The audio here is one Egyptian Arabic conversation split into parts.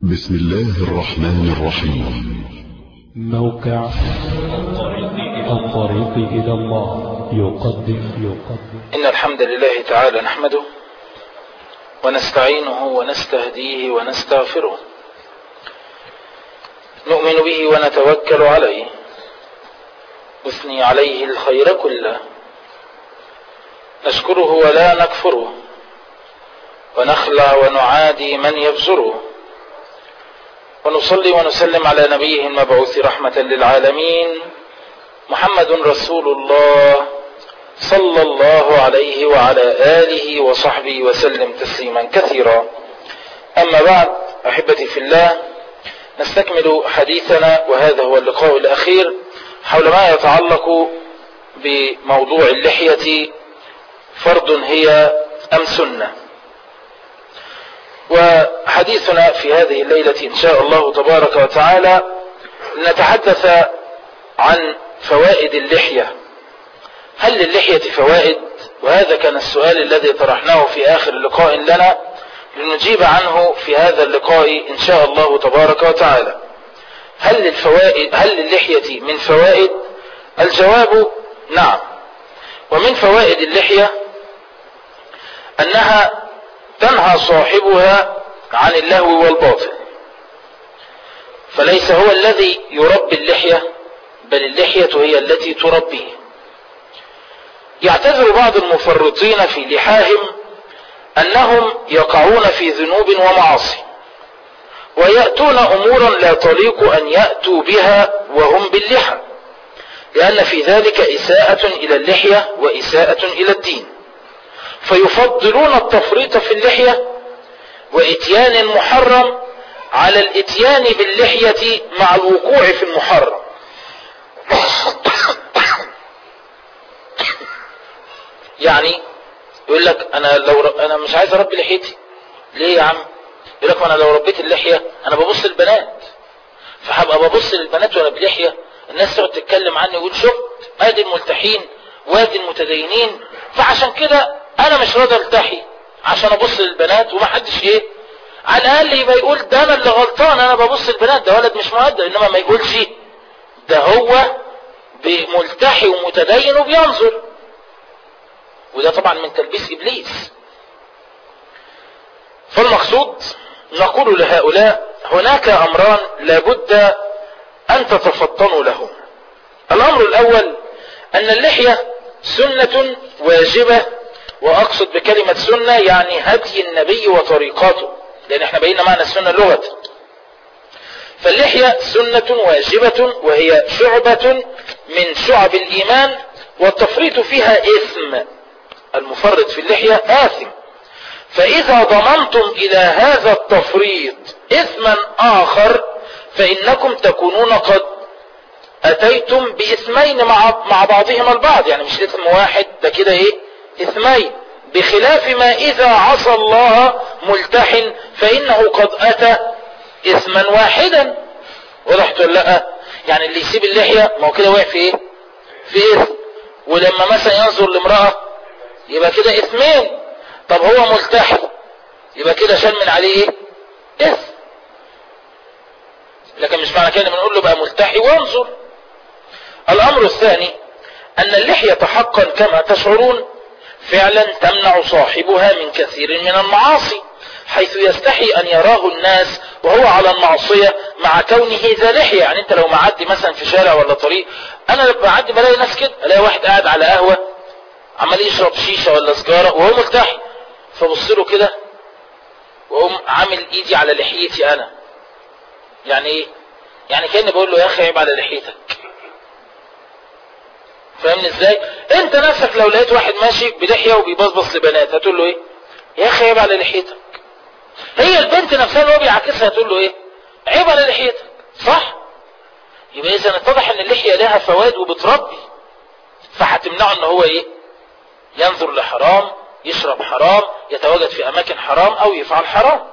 بسم الله الرحمن الرحيم موقع الطريق إلى الله يقدم يقدم إن الحمد لله تعالى نحمده ونستعينه ونستهديه ونستغفره نؤمن به ونتوكل عليه نثني عليه الخير كله نشكره ولا نكفره ونخلع ونعادي من يبزره ونصلي ونسلم على نبيه المبعوث رحمة للعالمين محمد رسول الله صلى الله عليه وعلى آله وصحبه وسلم تسليما كثيرا أما بعد أحبتي في الله نستكمل حديثنا وهذا هو اللقاء الأخير حول ما يتعلق بموضوع اللحية فرض هي أم سنة وحديثنا في هذه الليلة إن شاء الله تبارك وتعالى نتحدث عن فوائد اللحية هل للحية فوائد وهذا كان السؤال الذي طرحناه في آخر لقاء لنا لنجيب عنه في هذا اللقاء إن شاء الله تبارك وتعالى هل للفوائد هل للحية من فوائد الجواب نعم ومن فوائد اللحية أنها تنهى صاحبها عن اللهو والباطل فليس هو الذي يربي اللحية بل اللحية هي التي تربيه يعتذر بعض المفرطين في لحاهم أنهم يقعون في ذنوب ومعاصي ويأتون أمورا لا تليق أن يأتوا بها وهم باللحى لأن في ذلك إساءة إلى اللحية وإساءة إلى الدين فيفضلون التفريط في اللحية وإتيان محرم على الإتيان باللحية مع الوقوع في المحرم يعني يقول لك انا لو ر... انا مش عايز اربي لحيتي ليه يا عم يقول لك انا لو ربيت اللحيه انا ببص للبنات فهبقى ببص للبنات وانا بلحيه الناس تقعد تتكلم عني ويقول شفت ادي الملتحين وادي المتدينين فعشان كده انا مش راضي التحي عشان ابص للبنات ومحدش ايه على الاقل يبقى يقول ده انا اللي غلطان انا ببص للبنات ده ولد مش مؤدب انما ما يقولش ده هو ملتحي ومتدين وبينظر وده طبعا من تلبيس ابليس فالمقصود نقول لهؤلاء هناك امران لابد ان تتفطنوا لهم الامر الاول ان اللحية سنة واجبة واقصد بكلمة سنة يعني هدي النبي وطريقاته لان احنا بينا معنى السنة لغة فاللحية سنة واجبة وهي شعبة من شعب الايمان والتفريط فيها اثم المفرط في اللحية آثم فإذا ضمنتم إلى هذا التفريط إثما آخر فإنكم تكونون قد أتيتم بإثمين مع, مع بعضهما البعض يعني مش إثم واحد ده كده إيه إثمين بخلاف ما إذا عصى الله ملتحن فإنه قد أتى إثما واحدا وضحت ولا لا يعني اللي يسيب اللحية ما هو كده وقع في إيه في إثم ولما مثلا ينظر لامرأة يبقى كده اثمين طب هو ملتحي يبقى كده شال من عليه ايه اثم لكن مش معنى كده بنقول له بقى ملتحي وانظر الامر الثاني ان اللحية حقا كما تشعرون فعلا تمنع صاحبها من كثير من المعاصي حيث يستحي ان يراه الناس وهو على المعصية مع كونه ذا لحية يعني انت لو معدي مثلا في شارع ولا طريق انا لما بعدي بلاقي ناس كده الاقي واحد قاعد على قهوة عمال يشرب شيشة ولا سجارة وهو ملتحي فبص له كده واقوم عامل ايدي على لحيتي انا يعني ايه يعني كاني بقول له يا اخي عيب على لحيتك فاهمني ازاي انت نفسك لو لقيت واحد ماشي بلحيه وبيبصبص لبنات هتقول له ايه يا اخي عيب على لحيتك هي البنت نفسها اللي هو بيعاكسها هتقول له ايه عيب على لحيتك صح يبقى اذا اتضح ان اللحيه لها فوائد وبتربي فهتمنعه ان هو ايه ينظر لحرام يشرب حرام يتواجد في اماكن حرام او يفعل حرام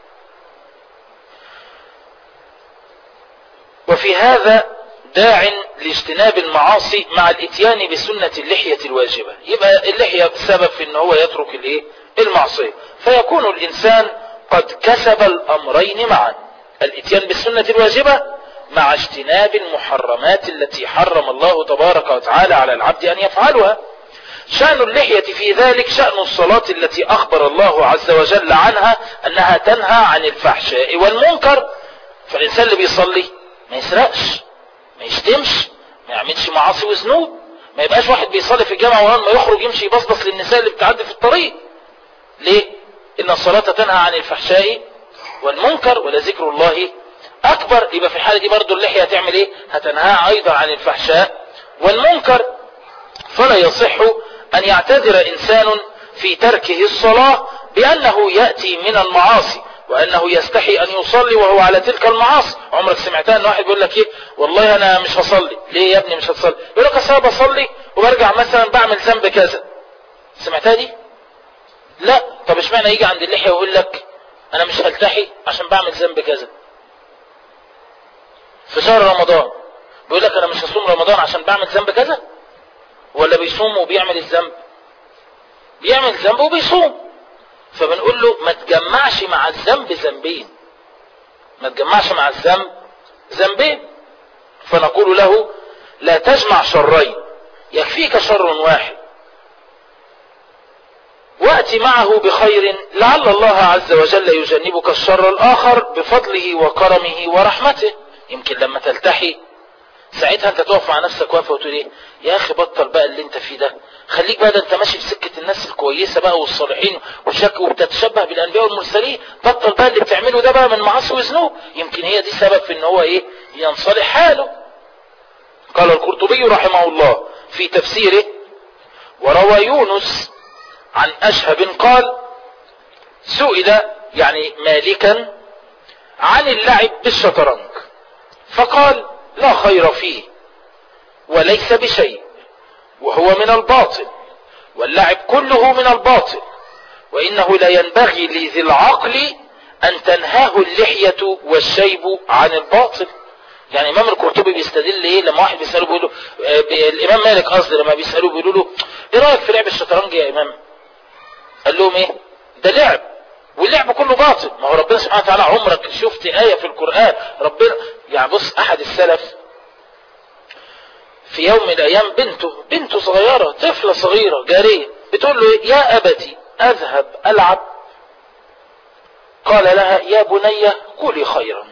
وفي هذا داع لاجتناب المعاصي مع الاتيان بسنة اللحية الواجبة يبقى اللحية سبب في ان هو يترك الايه المعصية فيكون الانسان قد كسب الامرين معا الاتيان بالسنة الواجبة مع اجتناب المحرمات التي حرم الله تبارك وتعالى على العبد أن يفعلها شأن اللحية في ذلك شأن الصلاة التي أخبر الله عز وجل عنها أنها تنهى عن الفحشاء والمنكر فالإنسان اللي بيصلي ما يسرقش ما يشتمش ما يعملش معاصي وذنوب ما يبقاش واحد بيصلي في الجامعة وأول ما يخرج يمشي يبصبص للنساء اللي بتعدي في الطريق ليه؟ إن الصلاة تنهى عن الفحشاء والمنكر ولذكر الله أكبر يبقى في الحالة دي برضو اللحية هتعمل إيه؟ هتنهى أيضا عن الفحشاء والمنكر فلا يصح أن يعتذر إنسان في تركه الصلاة بأنه يأتي من المعاصي وأنه يستحي أن يصلي وهو على تلك المعاصي عمرك سمعتها أن واحد بيقول لك إيه والله أنا مش هصلي ليه يا ابني مش هتصلي يقول لك أصلا بصلي وبرجع مثلا بعمل ذنب كذا سمعتها دي لا طب اشمعنى يجي عند اللحية ويقول لك أنا مش هلتحي عشان بعمل ذنب كذا في شهر رمضان بيقول لك أنا مش هصوم رمضان عشان بعمل ذنب كذا ولا بيصوم وبيعمل الذنب بيعمل ذنب وبيصوم فبنقول له ما تجمعش مع الذنب ذنبين ما تجمعش مع الذنب ذنبين فنقول له لا تجمع شرين يكفيك شر واحد وأتي معه بخير لعل الله عز وجل يجنبك الشر الآخر بفضله وكرمه ورحمته يمكن لما تلتحي ساعتها انت تقف مع نفسك واقفه وتقول ايه يا اخي بطل بقى اللي انت فيه ده خليك بقى ده انت ماشي في سكه الناس الكويسه بقى والصالحين وشك وبتتشبه بالانبياء والمرسلين بطل بقى اللي بتعمله ده بقى من معاصي وذنوب يمكن هي دي سبب في ان هو ايه ينصلح حاله قال القرطبي رحمه الله في تفسيره وروى يونس عن اشهب قال سئل يعني مالكا عن اللعب بالشطرنج فقال لا خير فيه وليس بشيء وهو من الباطل واللعب كله من الباطل وإنه لا ينبغي لذي العقل أن تنهاه اللحية والشيب عن الباطل يعني إمام القرطبي بيستدل إيه لما واحد بيسأله بيقول له آه الإمام مالك قصدي لما بيسألوه بيقولوا له إيه رأيك في لعب الشطرنج يا إمام قال لهم إيه ده لعب واللعب كله باطل ما هو ربنا سبحانه وتعالى عمرك شفت آية في القرآن ربنا يعني بص أحد السلف في يوم من الأيام بنته بنته صغيرة طفلة صغيرة جارية بتقول له يا أبتي أذهب ألعب قال لها يا بني قولي خيرا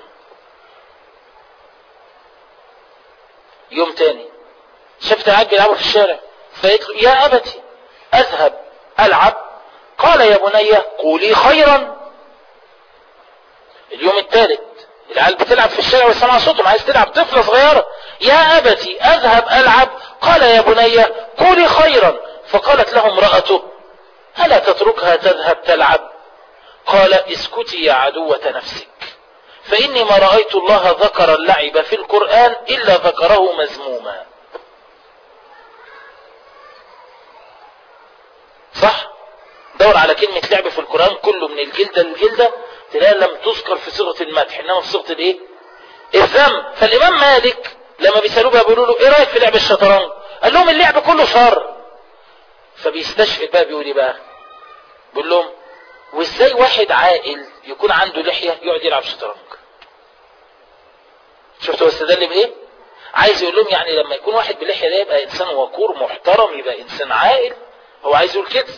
يوم تاني شفت عاد بيلعبوا في الشارع فقالت له يا أبتي أذهب ألعب قال يا بني قولي خيرا اليوم الثالث العيال بتلعب في الشارع وسمع صوتهم عايز تلعب طفلة صغيرة يا أبتي أذهب ألعب قال يا بني قولي خيرا فقالت له امرأته ألا تتركها تذهب تلعب قال اسكتي يا عدوة نفسك فإني ما رأيت الله ذكر اللعب في القرآن إلا ذكره مذموما صح دور على كلمة لعب في القرآن كله من الجلدة للجلدة تلاقي لم تذكر في صيغة المدح إنما في صيغة الإيه؟ الذم فالإمام مالك لما بيسألوه بقى بيقولوا له إيه رأيك في لعب الشطرنج؟ قال لهم اللعب كله شر فبيستشفي بقى بيقول إيه بقى؟ بيقول لهم وإزاي واحد عاقل يكون عنده لحية يقعد يلعب شطرنج؟ شفتوا استدل بإيه؟ عايز يقول لهم يعني لما يكون واحد بلحية ده يبقى إنسان وقور محترم يبقى إنسان عاقل هو عايز يقول كده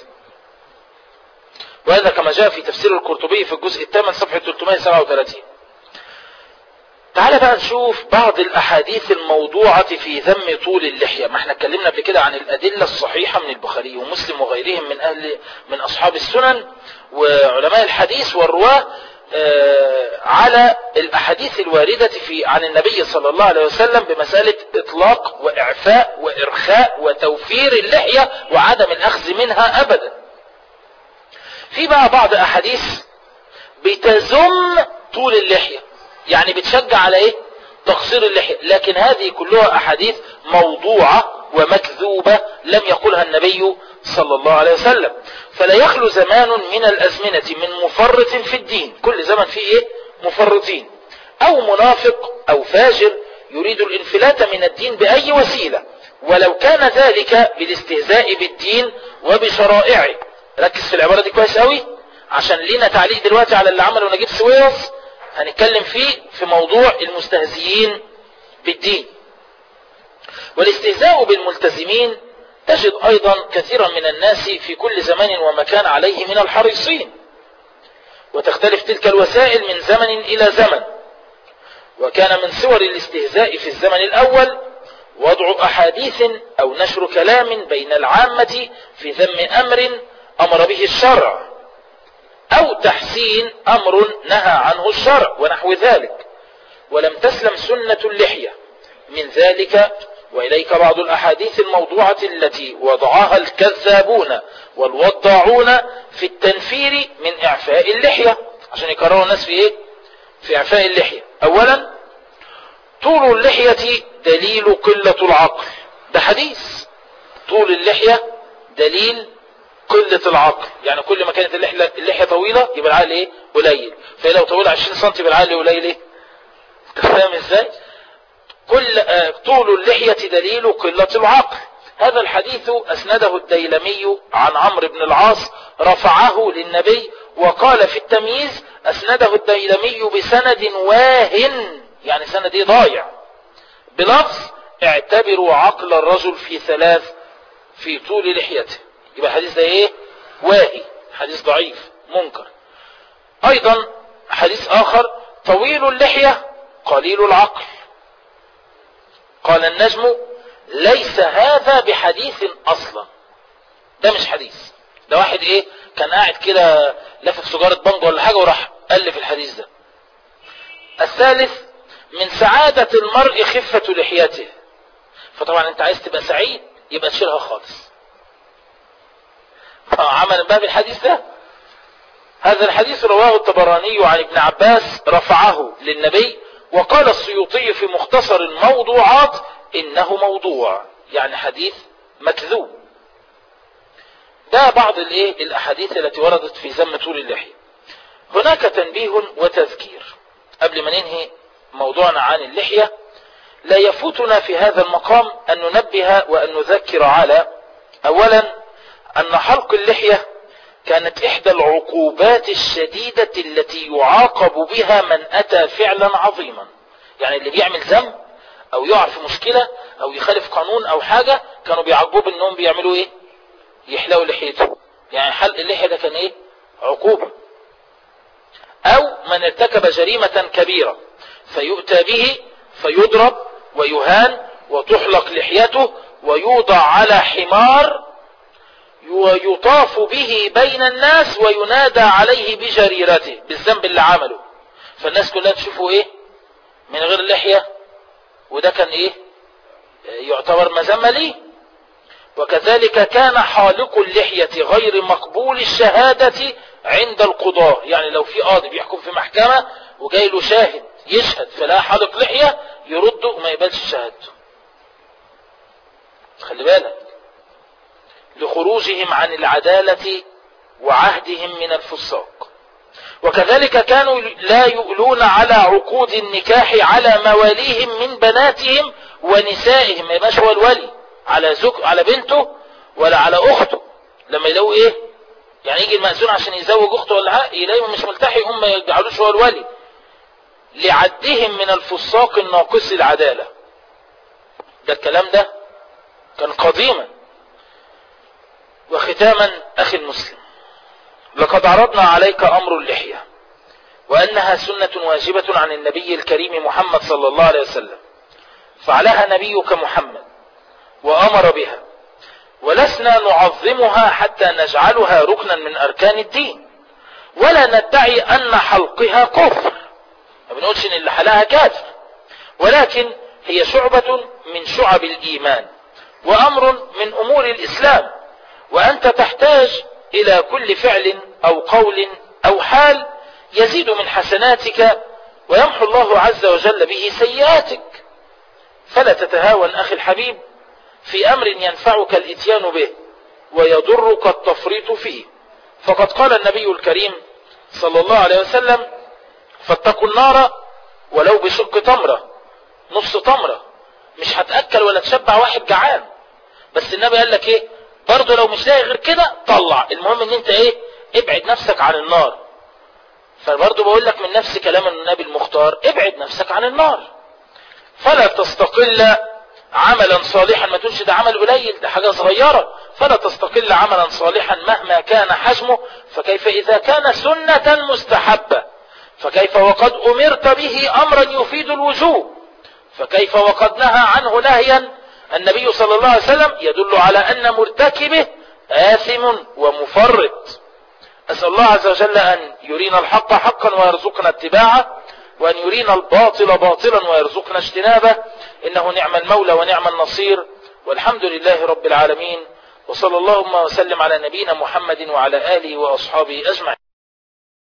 وهذا كما جاء في تفسير القرطبي في الجزء الثامن صفحة 337 تعال بقى نشوف بعض الأحاديث الموضوعة في ذم طول اللحية ما احنا اتكلمنا قبل كده عن الأدلة الصحيحة من البخاري ومسلم وغيرهم من أهل من أصحاب السنن وعلماء الحديث والرواة آه على الأحاديث الواردة في عن النبي صلى الله عليه وسلم بمسألة إطلاق وإعفاء وإرخاء وتوفير اللحية وعدم الأخذ منها أبدا في بقى بعض أحاديث بتزم طول اللحية يعني بتشجع على ايه تقصير اللحية لكن هذه كلها احاديث موضوعة ومكذوبة لم يقولها النبي صلى الله عليه وسلم فلا يخلو زمان من الازمنة من مفرط في الدين كل زمن فيه ايه مفرطين او منافق او فاجر يريد الانفلات من الدين باي وسيلة ولو كان ذلك بالاستهزاء بالدين وبشرائعه ركز في العبارة دي كويس قوي عشان لينا تعليق دلوقتي على اللي عمله نجيب سويرس هنتكلم فيه في موضوع المستهزئين بالدين والاستهزاء بالملتزمين تجد أيضا كثيرا من الناس في كل زمان ومكان عليه من الحريصين وتختلف تلك الوسائل من زمن إلى زمن وكان من صور الاستهزاء في الزمن الأول وضع أحاديث أو نشر كلام بين العامة في ذم أمر أمر به الشرع أو تحسين أمر نهى عنه الشرع ونحو ذلك ولم تسلم سنة اللحية من ذلك وإليك بعض الأحاديث الموضوعة التي وضعها الكذابون والوضاعون في التنفير من إعفاء اللحية عشان يكرروا الناس في إيه؟ في إعفاء اللحية أولا طول اللحية دليل قلة العقل ده حديث طول اللحية دليل قلة العقل يعني كل ما كانت اللحية, اللحية طويلة يبقى العقل ايه قليل فهي لو طويلة 20 سم يبقى العقل قليل ايه فاهم ازاي كل آه طول اللحية دليل قلة العقل هذا الحديث أسنده الديلمي عن عمرو بن العاص رفعه للنبي وقال في التمييز أسنده الديلمي بسند واهن يعني سند ضايع بلفظ اعتبروا عقل الرجل في ثلاث في طول لحيته يبقى الحديث ده ايه واهي حديث ضعيف منكر ايضا حديث اخر طويل اللحية قليل العقل قال النجم ليس هذا بحديث اصلا ده مش حديث ده واحد ايه كان قاعد كده لافف سجارة بنج ولا حاجة وراح ألف الحديث ده الثالث من سعادة المرء خفة لحيته فطبعا انت عايز تبقى سعيد يبقى تشيلها خالص عمل باب الحديث ده هذا الحديث رواه الطبراني عن ابن عباس رفعه للنبي وقال السيوطي في مختصر الموضوعات انه موضوع يعني حديث مكذوب ده بعض الايه الاحاديث التي وردت في ذم طول اللحيه هناك تنبيه وتذكير قبل ما ننهي موضوعنا عن اللحيه لا يفوتنا في هذا المقام ان ننبه وان نذكر على اولا ان حلق اللحيه كانت احدى العقوبات الشديده التي يعاقب بها من اتى فعلا عظيما يعني اللي بيعمل ذنب او يقع في مشكله او يخالف قانون او حاجه كانوا بيعاقبوه بانهم بيعملوا ايه يحلقوا لحيته يعني حلق اللحية ده كان ايه عقوبة او من ارتكب جريمة كبيرة فيؤتى به فيضرب ويهان وتحلق لحيته ويوضع على حمار ويطاف به بين الناس وينادى عليه بجريرته بالذنب اللي عمله فالناس كلها تشوفه ايه من غير لحية وده كان ايه يعتبر مذمة ليه وكذلك كان حالق اللحية غير مقبول الشهادة عند القضاء يعني لو في قاضي بيحكم في محكمة وجاي له شاهد يشهد فلا حالق لحية يرده وما يقبلش شهادته خلي بالك لخروجهم عن العدالة وعهدهم من الفساق وكذلك كانوا لا يؤلون على عقود النكاح على مواليهم من بناتهم ونسائهم ما يبقاش هو الولي على زوج على بنته ولا على اخته لما يلاقوا ايه يعني يجي المأذون عشان يزوج اخته ولا حاجه يلاقيهم مش ملتحي هم ما يجعلوش هو الولي لعدهم من الفساق الناقص العداله ده الكلام ده كان قديما وختاما اخي المسلم لقد عرضنا عليك امر اللحيه وانها سنه واجبه عن النبي الكريم محمد صلى الله عليه وسلم فعلها نبيك محمد وأمر بها ولسنا نعظمها حتى نجعلها ركنا من أركان الدين ولا ندعي أن حلقها كفر ما بنقولش إن اللي حلقها كافر ولكن هي شعبة من شعب الإيمان وأمر من أمور الإسلام وأنت تحتاج إلى كل فعل أو قول أو حال يزيد من حسناتك ويمحو الله عز وجل به سيئاتك فلا تتهاون أخي الحبيب في أمر ينفعك الاتيان به ويضرك التفريط فيه فقد قال النبي الكريم صلى الله عليه وسلم فاتقوا النار ولو بشق تمرة نص تمرة مش هتأكل ولا تشبع واحد جعان بس النبي قال لك ايه برضه لو مش لاقي غير كده طلع المهم ان انت ايه ابعد نفسك عن النار فبرضه بقول لك من نفس كلام النبي المختار ابعد نفسك عن النار فلا تستقل عملا صالحا ما تقولش ده عمل قليل ده حاجة صغيرة فلا تستقل عملا صالحا مهما كان حجمه فكيف إذا كان سنة مستحبة فكيف وقد أمرت به أمرا يفيد الوجوب فكيف وقد نهى عنه نهيا النبي صلى الله عليه وسلم يدل على أن مرتكبه آثم ومفرط أسأل الله عز وجل أن يرينا الحق حقا ويرزقنا اتباعه وأن يرينا الباطل باطلا ويرزقنا اجتنابه إنه نعم المولى ونعم النصير والحمد لله رب العالمين وصلى اللهم وسلم على نبينا محمد وعلى آله وأصحابه أجمعين